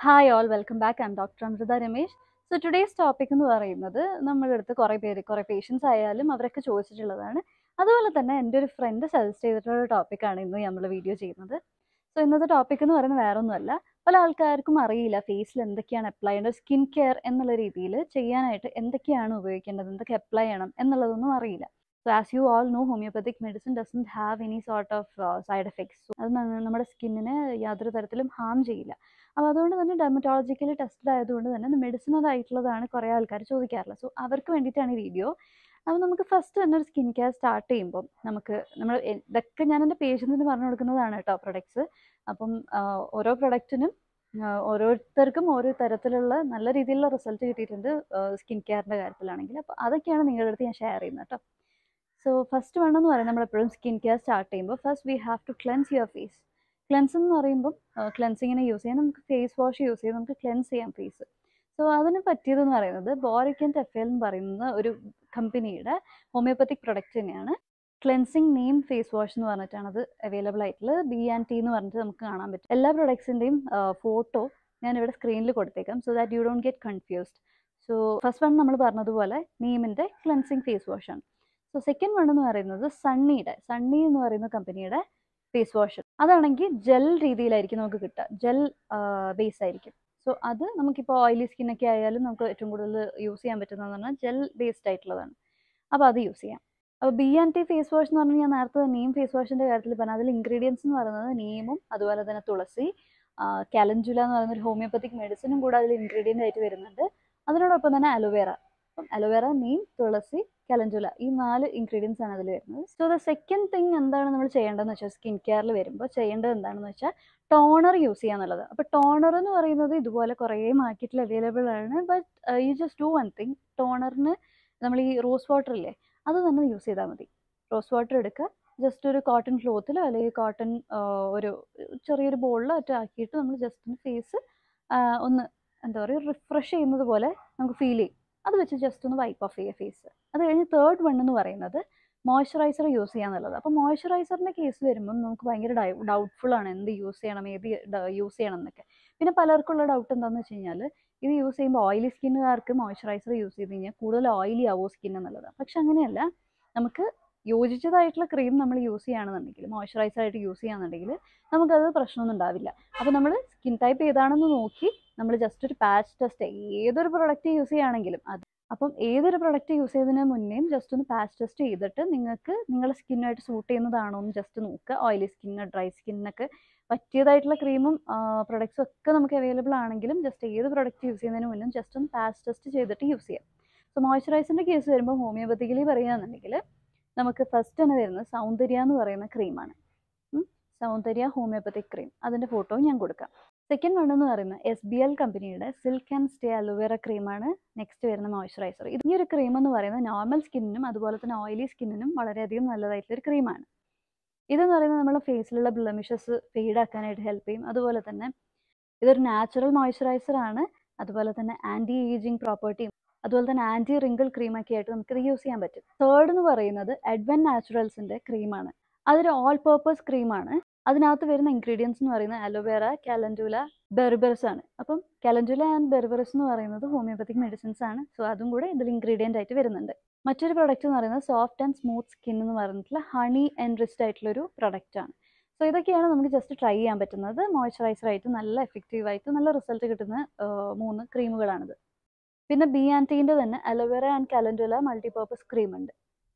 hi all welcome back I'm doctor Amritha Ramesh so today's topic എന്ന് പറയുന്നത് നമ്മുടെ അടുത്ത് കുറേ പേര് കുറേ പേഷ്യൻസ് ആയാലും അവരൊക്കെ ചോദിച്ചിട്ടുള്ളതാണ് അതുപോലെ തന്നെ എൻ്റെ ഒരു ഫ്രണ്ട് സജസ്റ്റ് ചെയ്തിട്ടുള്ള ടോപ്പിക്കാണ് ഇന്ന് നമ്മൾ വീഡിയോ ചെയ്യുന്നത് സോ ഇന്നത്തെ ടോപ്പിക് എന്ന് പറയുന്നത് വേറെ ഒന്നുമല്ല പല ആൾക്കാർക്കും അറിയില്ല ഫേസിൽ എന്തൊക്കെയാണ് അപ്ലൈ ചെയ്യേണ്ടത് സ്കിൻ കെയർ എന്നുള്ള രീതിയിൽ ചെയ്യാനായിട്ട് എന്തൊക്കെയാണ് ഉപയോഗിക്കേണ്ടത് എന്തൊക്കെ അപ്ലൈ ചെയ്യണം എന്നുള്ളതൊന്നും അറിയില്ല so as you all know homoeopathic medicine doesn't have any sort of side effects അത് ന- നമ്മുടെ സ്കിന്നിനെ യാതൊരു തരത്തിലും ഹാം ചെയ്യില്ല അപ്പോൾ അതുകൊണ്ട് തന്നെ ഡെർമറ്റോളജിക്കലി ടെസ്റ്റഡ് ആയതുകൊണ്ട് തന്നെ മെഡിസിനൽ ആയിട്ടുള്ളതാണ് കുറേ ആൾക്കാർ ചോദിക്കാറുള്ളത് സോ അവർക്ക് വേണ്ടിയിട്ടാണ് ഈ വീഡിയോ അപ്പോൾ നമുക്ക് ഫസ്റ്റ് തന്നെ ഒരു സ്കിൻ കെയർ സ്റ്റാർട്ട് ചെയ്യുമ്പോൾ നമുക്ക് നമ്മൾ എ- ഇതൊക്കെ ഞാൻ എൻ്റെ പേഷ്യൻസിന് പറഞ്ഞു കൊടുക്കുന്നതാണ് കേട്ടോ പ്രൊഡക്ട്സ് അപ്പം ആ, ഓരോ പ്രൊഡക്റ്റിനും ഓരോരുത്തർക്കും ഓരോ തരത്തിലുള്ള നല്ല രീതിയിലുള്ള റിസൾട്ട് കിട്ടിയിട്ടുണ്ട് സ്കിൻ കെയറിൻ്റെ കാര്യത്തിലാണെങ്കിൽ അപ്പോൾ അതൊക്കെയാണ് നിങ്ങളുടെ അടുത്ത് ഞാൻ ഷെയർ ചെയ്യുന്നത് കേട്ടോ സോ ഫസ്റ്റ് വൺ എന്ന് പറയുന്നത് നമ്മൾ എപ്പോഴും സ്കിൻ കെയർ സ്റ്റാർട്ട് ചെയ്യുമ്പോൾ first we have to cleanse your face cleanse എന്ന് പറയുമ്പോൾ ക്ലെൻസിങ്ങിനെ യൂസ് ചെയ്യാൻ നമുക്ക് ഫേസ് വാഷ് യൂസ് ചെയ്ത് നമുക്ക് ക്ലെൻസ് ചെയ്യാം ഫേസ് സോ അതിന് പറ്റിയതെന്ന് പറയുന്നത് ബോറിക് ആൻഡ് ടെഫേൽ എന്ന് പറയുന്ന ഒരു കമ്പനിയുടെ ഹോമിയോപ്പത്തിക് പ്രൊഡക്റ്റ് തന്നെയാണ് ക്ലെൻസിങ് നെയിം ഫേസ് വാഷ് എന്ന് പറഞ്ഞിട്ടാണ് അത് അവൈലബിൾ ആയിട്ടുള്ളത് ബി ആൻഡ് ടി എന്ന് പറഞ്ഞിട്ട് നമുക്ക് കാണാൻ പറ്റും എല്ലാ പ്രൊഡക്ട്സിൻ്റെയും ഫോട്ടോ ഞാൻ ഇവിടെ സ്ക്രീനിൽ കൊടുത്തേക്കാം so that you don't get confused so first one നമ്മൾ പറഞ്ഞതുപോലെ നീമിൻ്റെ ക്ലെൻസിങ് ഫേസ് വാഷാണ് സോ സെക്കൻഡ് വൺ എന്ന് പറയുന്നത് സണ്ണിയുടെ സണ്ണി എന്ന് പറയുന്ന കമ്പനിയുടെ ഫേസ് വാഷ് അതാണെങ്കിൽ ജെൽ രീതിയിലായിരിക്കും നമുക്ക് കിട്ടുക ജെൽ ബേസ് ആയിരിക്കും സോ അത് നമുക്കിപ്പോൾ ഓയിലി സ്കിന്നൊക്കെ ആയാലും നമുക്ക് ഏറ്റവും കൂടുതൽ യൂസ് ചെയ്യാൻ പറ്റുന്നതെന്ന് പറഞ്ഞാൽ ജെൽ ബേസ്ഡ് ആയിട്ടുള്ളതാണ് അപ്പോൾ അത് യൂസ് ചെയ്യാം അപ്പോൾ B and T face wash എന്ന് പറഞ്ഞാൽ ഞാൻ നേരത്തെ നീം ഫേസ് വാഷിൻ്റെ കാര്യത്തിൽ പറഞ്ഞാൽ അതിൽ ഇൻഗ്രീഡിയൻസ് എന്ന് പറയുന്നത് നീമും അതുപോലെ തന്നെ തുളസി കാലഞ്ചുല എന്ന് പറയുന്ന ഒരു ഹോമിയോപ്പത്തിക് മെഡിസിനും കൂടെ അതിൽ ഇൻഗ്രീഡിയൻ്റ് ആയിട്ട് വരുന്നുണ്ട് അതിനോടൊപ്പം തന്നെ അലോവേറ അപ്പം അലോവേറ നീം തുളസി കലഞ്ചുല ഈ നാല് ഇൻഗ്രീഡിയൻസ് ആണ് അതിൽ വരുന്നത് സോ ദ സെക്കൻഡ് തിങ് എന്താണ് നമ്മൾ ചെയ്യേണ്ടതെന്ന് വെച്ചാൽ സ്കിൻ കെയറിൽ വരുമ്പോൾ ചെയ്യേണ്ടത് എന്താണെന്ന് വെച്ചാൽ ടോണർ യൂസ് ചെയ്യുക എന്നുള്ളത് അപ്പോൾ ടോണർ എന്ന് പറയുന്നത് ഇതുപോലെ കുറേ മാർക്കറ്റിൽ അവൈലബിൾ ആണ് but you just do one thing ടോണറിന് നമ്മൾ ഈ റോസ് വാട്ടർ ഇല്ലേ അത് തന്നെ യൂസ് ചെയ്താൽ മതി റോസ് വാട്ടർ എടുക്കുക ജസ്റ്റ് ഒരു കോട്ടൺ ക്ലോത്തിലോ അല്ലെങ്കിൽ കോട്ടൺ ഒരു ചെറിയൊരു ബോളിലോ ഒറ്റ ആക്കിയിട്ട് നമ്മൾ ജസ്റ്റ് ഒന്ന് ഫേസ് ഒന്ന് എന്താ പറയുക റിഫ്രഷ് ചെയ്യുന്നത് പോലെ നമുക്ക് ഫീൽ ചെയ്യും അത് വെച്ച് ജസ്റ്റ് ഒന്ന് വൈപ്പ് ഓഫ് ചെയ്യുക ഫേസ് അത് കഴിഞ്ഞ് തേർഡ് വൺ എന്ന് പറയുന്നത് മോയ്സ്ചറൈസർ യൂസ് ചെയ്യാന്നുള്ളത് അപ്പോൾ മോയ്സ്ചറൈസറിൻ്റെ കേസ് വരുമ്പോൾ നമുക്ക് ഭയങ്കര ഡൗട്ട്ഫുൾ ആണ് എന്ത് യൂസ് ചെയ്യണം ഏത് യൂസ് ചെയ്യണം എന്നൊക്കെ പിന്നെ പലർക്കുള്ള ഡൗട്ട് എന്താണെന്ന് വെച്ച് കഴിഞ്ഞാൽ ഇത് യൂസ് ചെയ്യുമ്പോൾ ഓയിലി സ്കിന്നുകാർക്ക് മോയ്സ്ചറൈസർ യൂസ് ചെയ്ത് കഴിഞ്ഞാൽ കൂടുതൽ ഓയിലി ആവോ സ്കിൻ എന്നുള്ളത് പക്ഷെ അങ്ങനെയല്ല നമുക്ക് യോജിച്ചതായിട്ടുള്ള ക്രീം നമ്മൾ യൂസ് ചെയ്യുകയാണെന്നുണ്ടെങ്കിൽ മോയ്സ്ചറൈസർ ആയിട്ട് യൂസ് ചെയ്യുകയാണെന്നുണ്ടെങ്കിൽ നമുക്കത് പ്രശ്നമൊന്നും ഉണ്ടാവില്ല അപ്പോൾ നമ്മൾ സ്കിൻ ടൈപ്പ് ഏതാണെന്ന് നോക്കി നമ്മൾ ജസ്റ്റ് ഒരു പാച്ച് ടെസ്റ്റ് ഏതൊരു പ്രൊഡക്റ്റ് യൂസ് ചെയ്യുകയാണെങ്കിലും അത് അപ്പം ഏതൊരു പ്രൊഡക്റ്റ് യൂസ് ചെയ്തതിന് മുന്നേയും ജസ്റ്റ് ഒന്ന് പാച്ച് ടെസ്റ്റ് ചെയ്തിട്ട് നിങ്ങൾക്ക് നിങ്ങളുടെ സ്കിന്നുമായിട്ട് സൂട്ട് ചെയ്യുന്നതാണോ എന്ന് ജസ്റ്റ് നോക്കുക ഓയിലി സ്കിന്ന് ഡ്രൈ സ്കിന്നൊക്കെ പറ്റിയതായിട്ടുള്ള ക്രീമും പ്രൊഡക്ട്സും ഒക്കെ നമുക്ക് അവൈലബിൾ ആണെങ്കിലും ജസ്റ്റ് ഏത് പ്രൊഡക്റ്റ് യൂസ് ചെയ്യുന്നതിന് മുന്നും ജസ്റ്റ് ഒന്ന് പാച്ച് ടെസ്റ്റ് ചെയ്തിട്ട് യൂസ് ചെയ്യാം സോ മോയ്സ്ചറൈസറിൻ്റെ കേസ് വരുമ്പോൾ ഹോമിയോപ്പത്തിക്കലി പറയുകയാണെന്നുണ്ടെങ്കിൽ നമുക്ക് ഫസ്റ്റ് തന്നെ വരുന്നത് സൗന്ദര്യ എന്ന് പറയുന്ന ക്രീമാണ് സൗന്ദര്യ ഹോമിയോപ്പത്തിക് ക്രീം അതിൻ്റെ ഫോട്ടോ ഞാൻ കൊടുക്കാം സെക്കൻഡ് വൺ എന്ന് പറയുന്നത് എസ് ബി എൽ കമ്പനിയുടെ സിൽക്ക് ആൻഡ് സ്റ്റേ അലോവേറ ക്രീമാണ് നെക്സ്റ്റ് വരുന്ന മോയ്സ്ചറൈസർ ഈ ഒരു ക്രീം എന്ന് പറയുന്നത് നോർമൽ സ്കിന്നിനും അതുപോലെ തന്നെ ഓയിലി സ്കിന്നിനും വളരെയധികം നല്ലതായിട്ടുള്ള ഒരു ക്രീമാണ് ഇതെന്ന് പറയുന്നത് നമ്മുടെ ഫേസിലുള്ള ബ്ലമിഷസ് ഫെയ്ഡ് ആക്കാനായിട്ട് ഹെൽപ്പ് ചെയ്യും അതുപോലെ തന്നെ ഇതൊരു നാച്ചുറൽ മോയ്സ്ചറൈസർ ആണ് അതുപോലെ തന്നെ ആൻറ്റി ഏജിങ് പ്രോപ്പർട്ടിയും അതുപോലെ തന്നെ ആൻറ്റി റിങ്കിൾ ക്രീമൊക്കെ ആയിട്ട് നമുക്കിത് യൂസ് ചെയ്യാൻ പറ്റും തേർഡ് എന്ന് പറയുന്നത് അഡ്വൻ നാച്ചുറൽസിൻ്റെ ക്രീമാണ് അതൊരു ഓൾ പേർപ്പസ് ക്രീമാണ് അതിനകത്ത് വരുന്ന ഇൻഗ്രീഡിയൻസ് എന്ന് പറയുന്നത് അലോവേറ കാലൻഡുല ബെർബറസ് ആണ് അപ്പം കാലൻഡുല ആൻഡ് ബെർബറസ് എന്ന് പറയുന്നത് ഹോമിയോപ്പത്തിക് മെഡിസിൻസ് ആണ് സോ അതും കൂടെ ഇതിൽ ഇൻഗ്രീഡിയൻ്റ് ആയിട്ട് വരുന്നുണ്ട് മറ്റൊരു പ്രൊഡക്റ്റ് എന്ന് പറയുന്നത് സോഫ്റ്റ് ആൻഡ് സ്മൂത്ത് സ്കിൻ എന്ന് പറഞ്ഞിട്ടുള്ള ഹണി എൻറിച്ച്ഡ് ആയിട്ടുള്ള ഒരു പ്രൊഡക്റ്റ് ആണ് സോ ഇതൊക്കെയാണ് നമുക്ക് ജസ്റ്റ് ട്രൈ ചെയ്യാൻ പറ്റുന്നത് മോയ്സ്ചറൈസർ ആയിട്ട് നല്ല എഫക്റ്റീവ് ആയിട്ട് നല്ല റിസൾട്ട് കിട്ടുന്ന ആ, മൂന്ന് ക്രീമുകളാണിത് പിന്നെ ബി ആൻഡ് ടീൻ്റെ തന്നെ aloe vera and calendula multipurpose cream ഉണ്ട്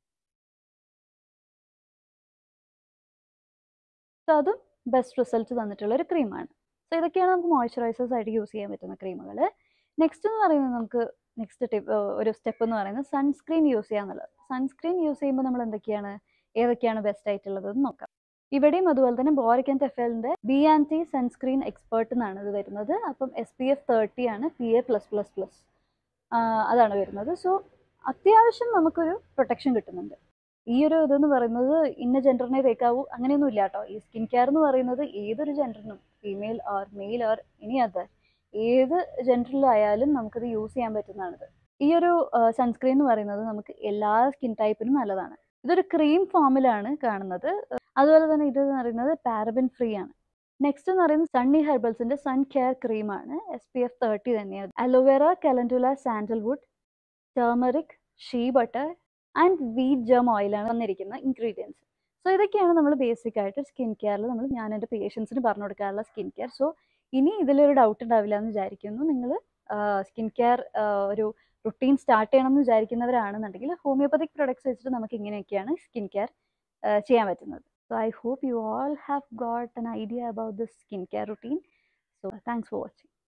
സോ അതും ബെസ്റ്റ് റിസൾട്ട് തന്നിട്ടുള്ള ഒരു ക്രീമാണ് സോ ഇതൊക്കെയാണ് നമുക്ക് മോയ്സ്ചറൈസേഴ്സ് ആയിട്ട് യൂസ് ചെയ്യാൻ പറ്റുന്ന ക്രീമുകൾ നെക്സ്റ്റ് എന്ന് പറയുന്നത് നമുക്ക് നെക്സ്റ്റ് ടിപ്പ് ഒരു സ്റ്റെപ്പ് എന്ന് പറയുന്നത് സൺസ്ക്രീൻ യൂസ് ചെയ്യാന്നുള്ളത് സൺസ്ക്രീൻ യൂസ് ചെയ്യുമ്പോൾ നമ്മൾ എന്തൊക്കെയാണ് ഏതൊക്കെയാണ് ബെസ്റ്റ് ആയിട്ടുള്ളത് എന്ന് നോക്കാം ഇവിടെയും അതുപോലെ തന്നെ ബോറിക് ആൻഡ് ടെഫലിൻ്റെ B and T sunscreen expert എന്നാണ് ഇത് വരുന്നത് അപ്പം എസ് പി എഫ് തേർട്ടി ആണ് P A plus plus plus അതാണ് വരുന്നത് സോ അത്യാവശ്യം നമുക്കൊരു പ്രൊട്ടക്ഷൻ കിട്ടുന്നുണ്ട് ഈ ഒരു ഇതെന്ന് പറയുന്നത് ഇന്ന ജെൻഡറിനെ തേക്കാവൂ അങ്ങനെയൊന്നും ഇല്ല കേട്ടോ ഈ സ്കിൻ കെയർ എന്ന് പറയുന്നത് ഏതൊരു ജെൻഡറിനും ഫീമെയിൽ ഓർ മെയിൽ ഓർ ഇനി അതർ ഏത് ജെൻഡറിലായാലും നമുക്കത് യൂസ് ചെയ്യാൻ പറ്റുന്നതാണിത് ഈ ഒരു സൺസ്ക്രീൻ എന്ന് പറയുന്നത് നമുക്ക് എല്ലാ സ്കിൻ ടൈപ്പിനും നല്ലതാണ് ഇതൊരു ക്രീം ഫോമിലാണ് കാണുന്നത് അതുപോലെ തന്നെ ഇത് എന്ന് പറയുന്നത് പാരബിൻ ഫ്രീ ആണ് നെക്സ്റ്റ് എന്ന് പറയുന്നത് സണ്ണി ഹെർബൽസിന്റെ സൺ കെയർ ക്രീമാണ് എസ് പി എഫ് തേർട്ടി തന്നെയാണ് aloe vera calendula sandalwood turmeric shea butter and wheat germ ഓയിലാണ് വന്നിരിക്കുന്ന ഇൻഗ്രീഡിയൻസ് സോ ഇതൊക്കെയാണ് നമ്മൾ ബേസിക് ആയിട്ട് സ്കിൻ കെയറിൽ നമ്മൾ ഞാൻ എൻ്റെ പേഷ്യൻസിന് പറഞ്ഞു കൊടുക്കാറുള്ള സ്കിൻ കെയർ സോ ഇനി ഇതിലൊരു ഡൗട്ട് ഉണ്ടാവില്ല എന്ന് വിചാരിക്കുന്നു നിങ്ങൾ സ്കിൻ കെയർ ഒരു റുട്ടീൻ സ്റ്റാർട്ട് ചെയ്യണം എന്ന് വിചാരിക്കുന്നവരാണെന്നുണ്ടെങ്കിൽ ഹോമിയോപ്പതിക് പ്രൊഡക്ട്സ് വെച്ചിട്ട് നമുക്ക് ഇങ്ങനെയൊക്കെയാണ് സ്കിൻ കെയർ ചെയ്യാൻ പറ്റുന്നത് so I hope you all have got an idea about this skin care routine so thanks for watching